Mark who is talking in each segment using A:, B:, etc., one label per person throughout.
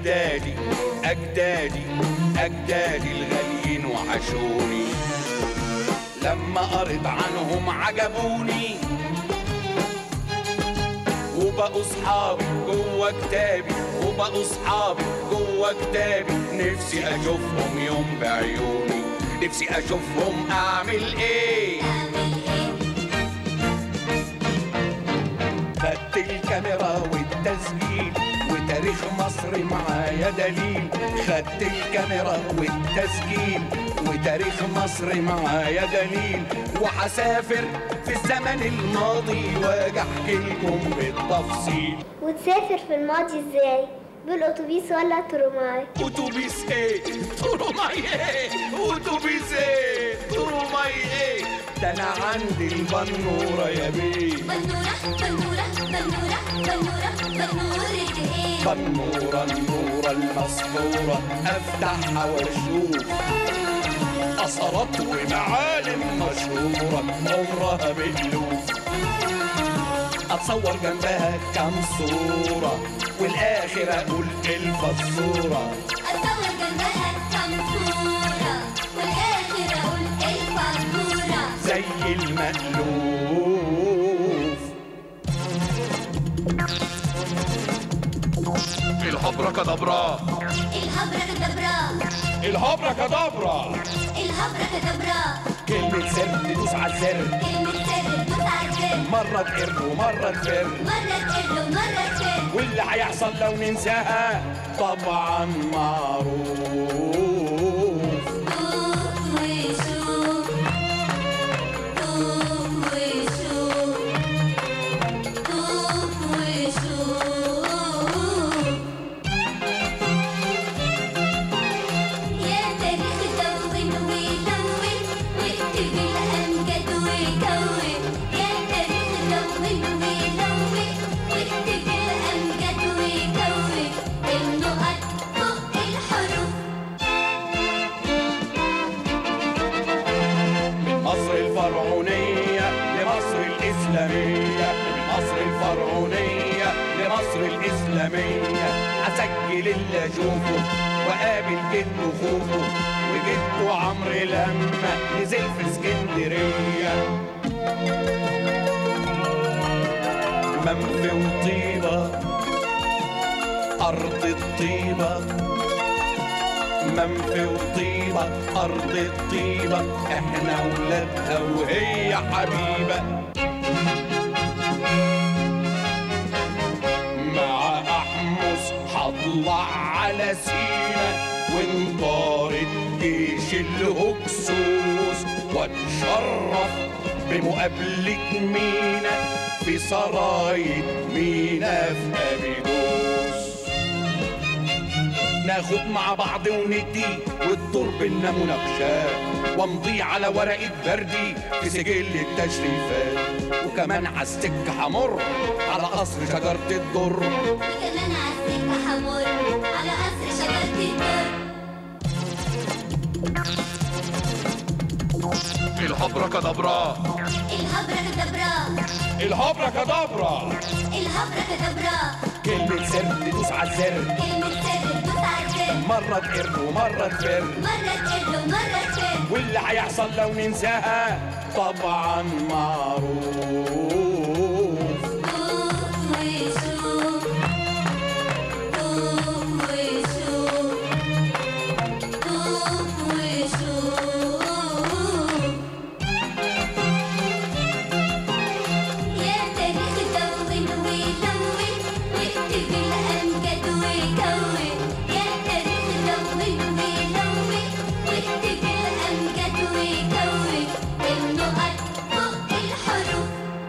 A: أجدادي أجدادي أجدادي الغاليين وحشوني لما قريت عنهم عجبوني وبقوا صحابي جوه كتابي وبقوا صحابي جوه كتابي نفسي اشوفهم يوم بعيوني نفسي اشوفهم اعمل ايه خدت الكاميرا والتسجيل وتاريخ مصر معايا دليل خدت الكاميرا والتسجيل وتاريخ مصر معايا دليل وحسافر في الزمن الماضي واجي احكي لكم بالتفصيل
B: وتسافر في الماضي ازاي بالاتوبيس ولا ترماي
A: اتوبيس ايه تروماي ايه اتوبيس ايه تروماي ايه ده انا عندي البنوره يا بيه
C: بنورة بنورة بنورة بنورة بنورة ايه
A: بنورة النورة المسطورة افتحها واشوف اثرات ومعالم مشهورة عمرها بألوف اتصور جنبها كام صورة والاخر اقول الفزورة
C: اتصور جنبها كم صورة والاخر اقول الفاتورة
A: زي المألوف الهبرة كدبرة
C: الهبرة كدبرة
A: الهبرة كدبرة
C: الهبرة كدبرة
A: كلمة سر تدوس على الزر
C: كلمة سر دوس على الزر
A: مرة تقر ومرة تفر
C: مرة تقل ومرة تفر
A: واللي هيحصل لو ننساها طبعا معروف
C: دوق وشوف دوق وشوف دوق وشوف يا تاريخ دون ولون واكتب الأمجد وكون يا تاريخ دون ولون واكتب الأمجد وكون النقط فوق الحروف
A: من مصر الفرعونية لمصر الإسلامية من مصر الفرعونية لمصر الإسلامية أسجل اللي أشوفه وقابل جده خوفه وجده عمرو لما نزل في اسكندرية منفي وطيبة أرض الطيبة منفي وطيبة أرض الطيبة إحنا ولادها وهي حبيبة مع أحمس هطلع على سينا وانطارد جيش الهكسوس واتشرف بمقابلة مينا في سرايا مينا في أبيدوس ناخد مع بعض وندي والدور بينا مناقشات وامضي على ورقة بردي في سجل التشريفات وكمان عالسكة همر على قصر شجرة الدر
C: وكمان عالسكة حمر على قصر شجرة الدر
A: الهبرة كدبرة
C: الهبرة كدبرة
A: الهبرة كدبرة
C: الهبرة كدبرة
A: كلمة سر تدوس على الزر
C: كلمة سر دوس على الزر
A: مرة تقر ومرة تفر
C: مرة تقل ومرة تفر
A: واللي هيحصل لو ننساها طبعا معروف
C: دوق وشوف دوق وشوف دوق وشوف يا تاريخ دون ولون واكتب الأمجد وكون يا تاريخ دون ولون واكتب الأمجد وكون النقط فوق الحروف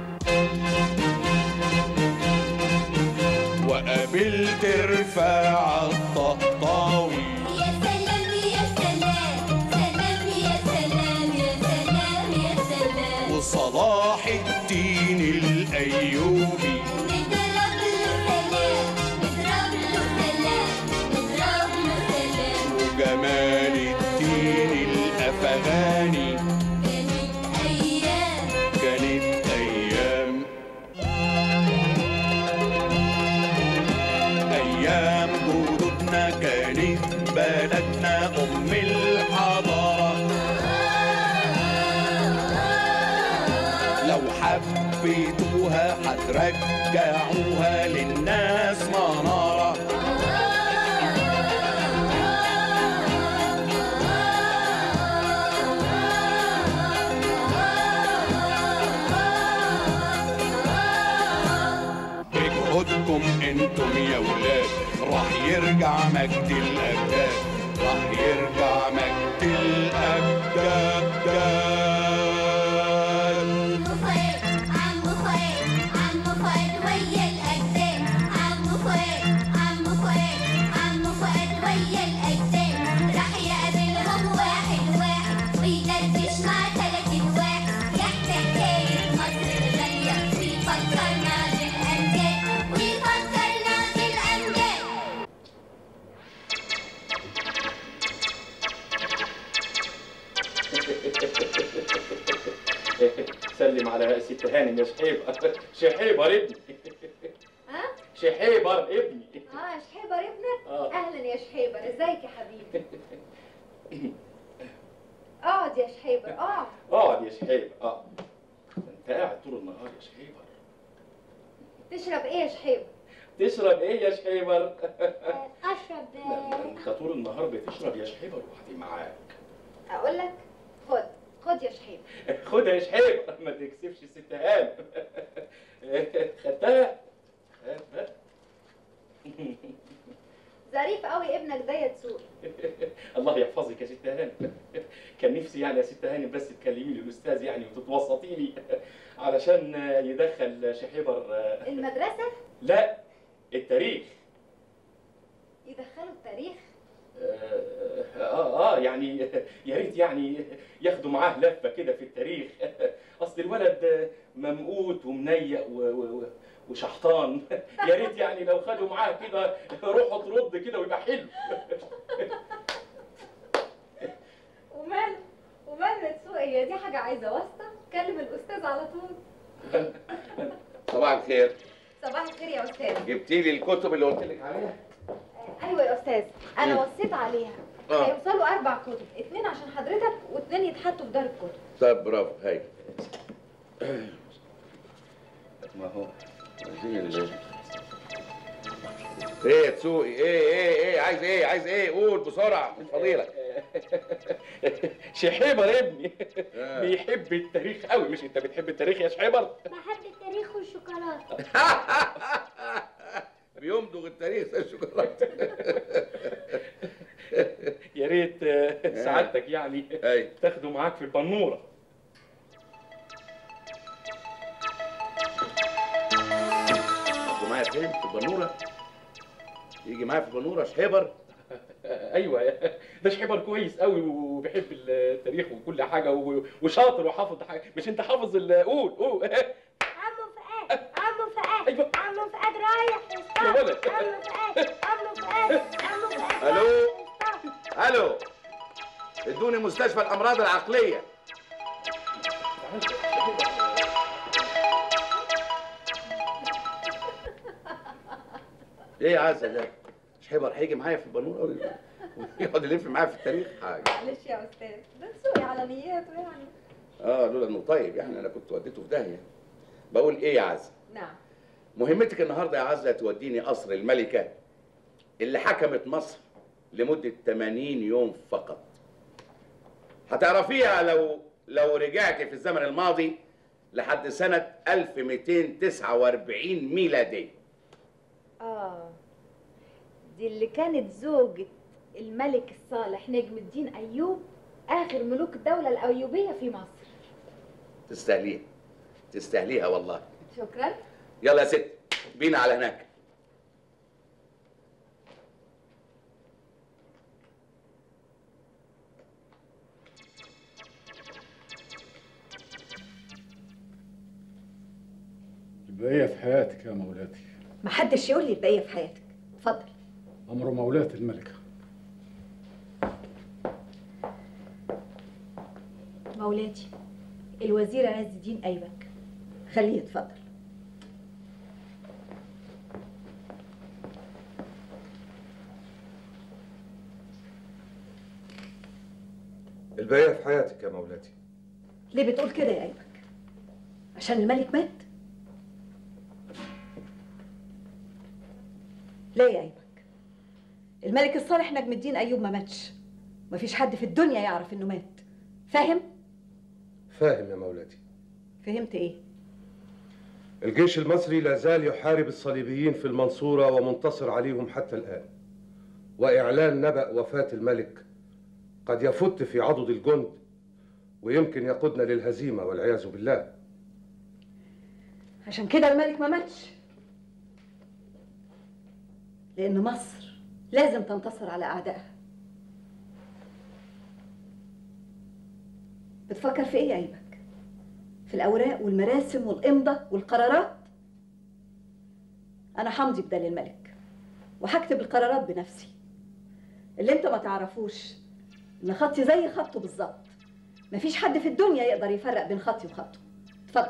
A: وقابلت رفاعة الطهطاوي
C: يا سلام يا سلام سلام يا سلام يا سلام يا سلام
A: وصلاح الدين الأيوبي
C: نضرب له سلام نضرب له سلام نضرب له سلام
A: وجمال الدين الأفغاني
C: كانت أيام
A: كانت أيام أيام جدودنا حبيتوها هترجعوها للناس منارة بجهودكم انتم يا ولاد راح يرجع مجد الاجداد راح يرجع مجد الاجداد
C: عمو فؤاد عمو فؤاد عمو فؤاد ويا الأجداد عمو فؤاد عمو فؤاد عمو فؤاد ويا الأجداد راح يقابلهم واحد واحد ويدردش مع تلات واحد يحكي حكاية مصر الغالية ويفكرنا بالأمجاد ويفكرنا بالأمجاد
D: سلم على ست هانم يا شحيبر شحيبر ابني
E: ها؟
D: شحيبر ابني
E: اه شحيبر ابنك؟
D: آه.
E: اهلا يا شحيبر ازيك يا حبيبي؟ اقعد يا شحيبر اقعد
D: اقعد يا شحيبر اه انت قاعد طول النهار يا شحيبر
E: تشرب ايه يا شحيبر؟
D: تشرب ايه يا شحيبر
B: اشرب
D: لا، انت طول النهار بتشرب يا شحيبر وحدي معاك
E: اقول لك خد خد يا شحيبر
D: خدها يا شحيبر ما تكسفش ست هانم خدتها خدتها
E: ظريف قوي ابنك ده يا تسوقي
D: الله يحفظك يا ست هانم كان نفسي يعني يا ست هانم بس تكلمي لي الاستاذ يعني وتتوسطي لي علشان يدخل شحيبر
E: المدرسة
D: لا التاريخ
E: يدخلوا التاريخ
D: آه, اه اه يعني يا ريت يعني ياخدوا معاه لفه كده في التاريخ اصل الولد ممقوت ومنيق و- و- و- وشحطان يا ريت يعني لو خدوا معاه كده روحه ترد كده ويبقى حلو
E: ومال ومال يا تسوقي هي دي حاجة عايزة واسطة كلم الأستاذ على طول
A: صباح الخير
E: صباح الخير يا أستاذ
A: جبتي لي الكتب اللي قلت لك عليها
E: أيوة يا أستاذ أنا وصيت عليها
A: آه.
E: هيوصلوا أربع كتب اتنين عشان حضرتك واتنين يتحطوا في دار الكتب
A: طيب برافو هاي ما هو عايزين ال ايه يا تسوقي ايه ايه ايه عايز ايه عايز ايه قول بسرعه مش فضيلك
D: شحيبر ابني
A: آه.
D: بيحب التاريخ قوي مش انت بتحب التاريخ يا شحيبر
B: بحب التاريخ والشوكولاته
A: بيمضغ التاريخ زي الشوكولاته
D: يا ريت آه، سعادتك يعني
A: اي
D: تاخده معاك في البنوره
A: يجي معايا فين في البنوره يجي معايا في البنوره شحبر
D: ايوه ده شحيبر كويس قوي وبيحب التاريخ وكل حاجه و- وشاطر وحافظ حاجه مش انت حافظ ال- قول قول
B: عمو فؤاد عمو فؤاد
D: أيوة.
B: عمو فؤاد رايح
D: يا ولد.
B: عمو فؤاد عمو فؤاد عمو فؤاد
A: ألو؟
B: رايح
A: الو ادوني مستشفى الامراض العقليه ايه يا عزه ده شحبر هيجي معايا في البنوره ويقعد يلف معايا في التاريخ حاجه
E: معلش يا أستاذ ده تسوقي على نياته يعني
A: اه لولا انه طيب يعني انا كنت وديته في داهيه بقول ايه يا عزه
E: نعم
A: مهمتك النهارده يا عزه توديني قصر الملكه اللي حكمت مصر لمده 80 يوم فقط هتعرفيها لو لو رجعتي في الزمن الماضي لحد سنه 1249 ميلاديه
E: آه دي اللي كانت زوجة الملك الصالح نجم الدين أيوب آخر ملوك الدولة الأيوبية في مصر
A: تستاهليها تستاهليها والله
E: شكرا
A: يلا يا ست بينا على هناك
F: البقية في حياتك يا مولاتي
G: محدش يقول لي البقيه في حياتك اتفضل
F: أمر مولاة الملكة
G: مولاتي الوزير عز الدين ايبك خليه يتفضل
H: البقية في حياتك يا مولاتي
G: ليه بتقول كده يا ايبك عشان الملك مات ليه يا ايبك الملك الصالح نجم الدين ايوب ما ماتش مفيش حد في الدنيا يعرف انه مات فاهم
H: فاهم يا مولاتي
G: فهمت ايه
H: الجيش المصري لا زال يحارب الصليبيين في المنصورة ومنتصر عليهم حتى الآن وإعلان نبأ وفاة الملك قد يفت في عضد الجند ويمكن يقودنا للهزيمة والعياذ بالله
G: عشان كده الملك ما ماتش لان مصر لازم تنتصر على اعدائها بتفكر في ايه يا ايبك في الاوراق والمراسم والامضه والقرارات انا همضي بدل الملك وهكتب القرارات بنفسي اللي انت ما تعرفوش ان خطي زي خطه بالظبط مفيش حد في الدنيا يقدر يفرق بين خطي وخطه اتفضل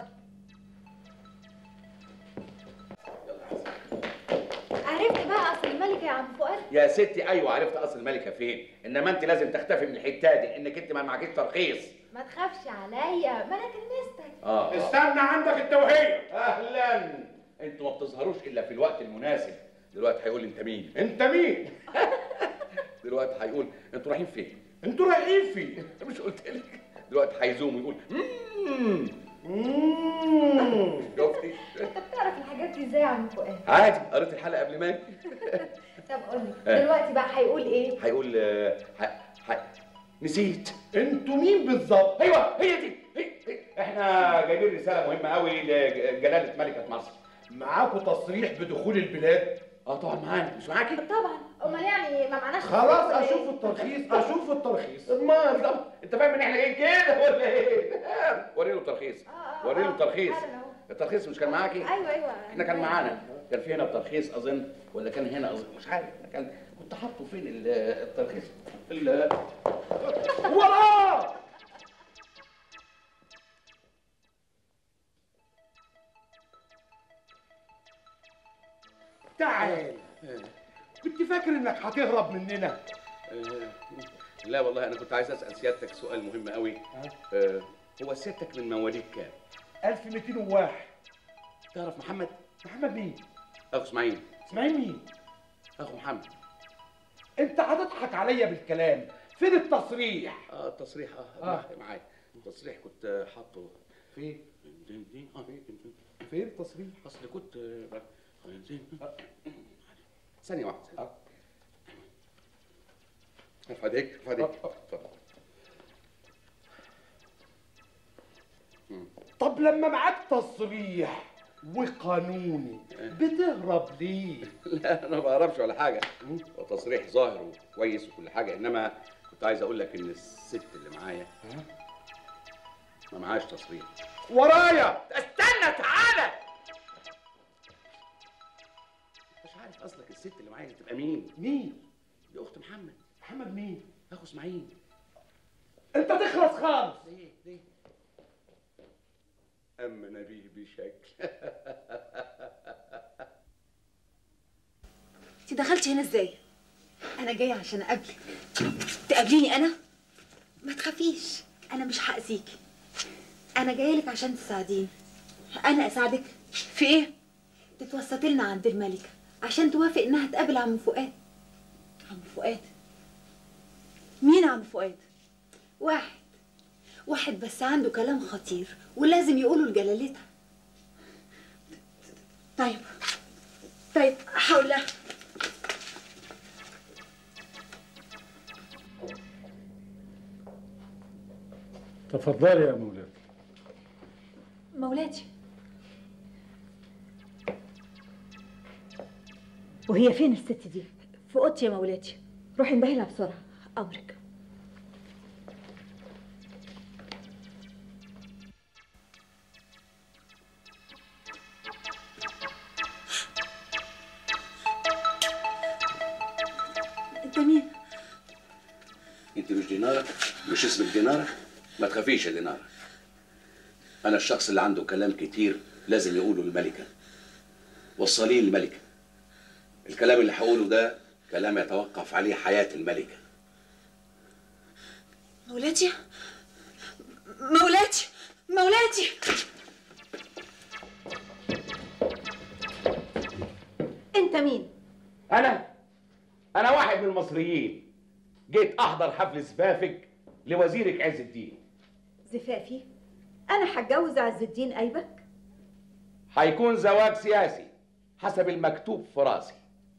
E: عرفت بقى اصل الملكه يا عم فؤاد
I: يا ستي ايوه عرفت اصل الملكه فين انما انت لازم تختفي من الحته دي انك انت ما معكيش ترخيص
E: ما تخافش عليا ما انا كنستك
I: اه آه.
A: استنى عندك التوحيد
I: اهلا انتوا ما بتظهروش الا في الوقت المناسب دلوقتي هيقول لي انت مين
A: انت مين
I: دلوقتي هيقول انتوا رايحين فين
A: انتوا رايحين فين
I: مش قلت لك دلوقتي هيزوم ويقول مم.
A: مم.
I: شفتي
E: انت بتعرف الحاجات دي ازاي يا عم فؤاد
I: عادي قريت الحلقه قبل ما أجي.
E: طب قول
I: آه.
E: لي دلوقتي بقى هيقول ايه
I: هيقول آه، ح... ح... نسيت
A: انتوا مين بالظبط
I: ايوه هي دي هي. هي. احنا جايبين رساله مهمه قوي لجلاله ملكه مصر
A: معاكوا تصريح بدخول البلاد
I: اه طبعا معانا مش معاكي
E: طبعا امال يعني ما معناش
A: خلاص
E: ولا إيه؟
A: اشوف الترخيص اشوف الترخيص
I: ما طب انت فاهم ان احنا جايين كده ولا ايه وري له الترخيص
E: آه، آه،
I: وري له
E: آه.
I: الترخيص
E: حالا أهو.
I: الترخيص مش كان معاكي
E: ايوه ايوه
I: احنا كان معانا كان في هنا بترخيص اظن ولا كان هنا اظن مش عارف احنا كان كنت حاطه فين ال- الترخيص في ال-
A: وراه تعال كنت فاكر انك هتهرب مننا
I: آه، لا والله انا كنت عايز اسال سيادتك سؤال مهم قوي آه، هو سيادتك من مواليد كام
A: 1201
I: تعرف محمد
A: محمد مين
I: اخو اسماعيل
A: اسماعيل مين
I: اخو محمد
A: انت هتضحك عليا بالكلام فين التصريح
I: اه التصريح اه,
A: آه.
I: آه. معايا التصريح كنت حاطه
A: فين
I: دين دين اه
A: فين التصريح
I: اصل كنت آه، ثانية واحدة
A: آه.
I: ارفع ايديك ارفع ايديك
A: آه، آه.
I: اتفضل
A: طب لما معاك تصريح وقانوني بتهرب ليه
I: لا انا ما بعرفش ولا حاجة هو تصريح ظاهر وكويس وكل حاجة انما كنت عايز اقول لك ان الست اللي معايا ما معاش تصريح
A: ورايا
I: استنى تعالى مش عارف اصلك الست اللي معايا دي تبقى مين
A: مين
I: دي اخت محمد
A: محمد مين
I: اخو اسماعيل
A: انت تخلص خالص
I: ليه ليه اما نبيه بشكل
J: انت دخلتي هنا ازاي؟ انا جايه عشان اقابلك تقابليني انا؟ ما تخافيش انا مش هاذيكي انا جايه لك عشان تساعديني انا اساعدك في ايه؟ تتوسطي لنا عند الملكه عشان توافق انها تقابل عم فؤاد عم فؤاد مين عم فؤاد؟ واحد واحد بس عنده كلام خطير ولازم يقوله لجلالتها طيب طيب هقول لها
F: تفضلي يا مولاتي
J: مولاتي
G: وهي فين الست دي
J: في اوضتي يا مولاتي
G: روحي انبهي لها بسرعه
J: امرك انت مين؟
I: انت مش دينارة مش اسمك دينارة ما تخافيش يا دينارة انا الشخص اللي عنده كلام كتير لازم يقوله للملكة وصليه للملكة الكلام اللي هقوله ده كلام يتوقف عليه حياة الملكة
J: مولاتي مولاتي مولاتي
G: انت مين
A: انا انا واحد من المصريين جيت احضر حفل زفافك لوزيرك عز الدين
G: زفافي انا هتجوز عز الدين ايبك
A: هيكون زواج سياسي حسب المكتوب في راسي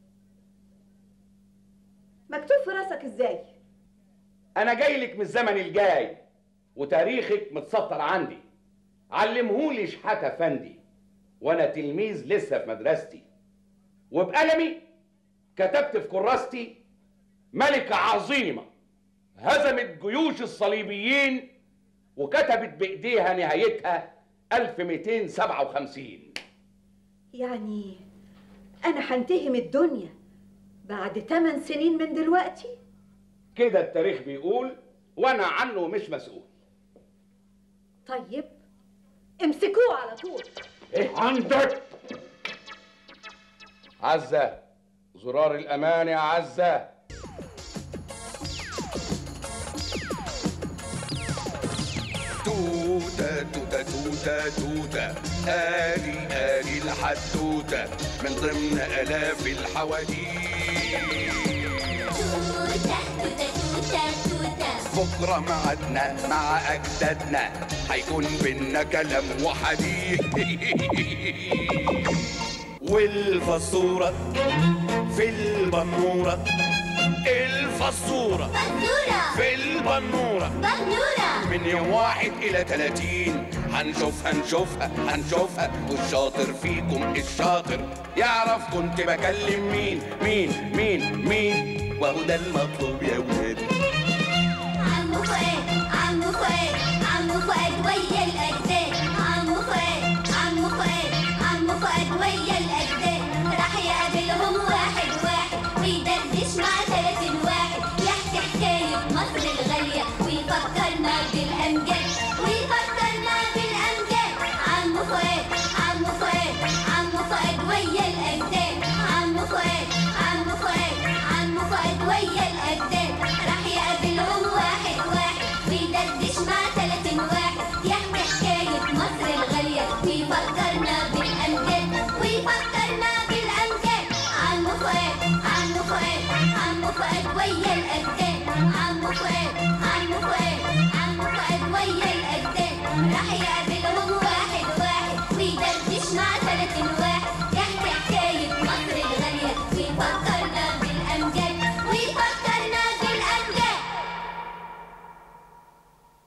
G: مكتوب في راسك ازاي
A: انا جاي لك من الزمن الجاي وتاريخك متسطر عندي علمهولي شحاتة فندي وانا تلميذ لسه في مدرستي وبقلمي كتبت في كراستي ملكة عظيمة هزمت جيوش الصليبيين وكتبت بايديها نهايتها 1257
G: يعني انا هنتهم الدنيا بعد 8 سنين من دلوقتي
A: كده التاريخ بيقول وانا عنه مش مسؤول
G: طيب امسكوه على طول
A: ايه عندك عزة زرار الامان يا عزة
K: توتة توتة توتة توتة آلي آلي الحدوتة من ضمن آلاف الحواديت
C: توتة توتة توتة توتة
K: بكرة معدنا مع أجدادنا هيكون بينا كلام وحديث والفصورة في البنورة الفصورة
C: بنورة
K: في البنورة
C: بنورة
K: من يوم واحد إلى تلاتين هنشوفها نشوفها هنشوفها والشاطر فيكم الشاطر يعرف كنت بكلم مين مين مين مين وهو ده المطلوب يا ولاد
C: عمو فؤاد عمو فؤاد عمو فؤاد ويا الأجداد عمو فؤاد عمو فؤاد عمو فؤاد ويا الأجداد راح يقابلهم واحد واحد ويدردش مع تلاتين واحد يحكي حكاية مصر الغالية ويفكرنا بالأمجاد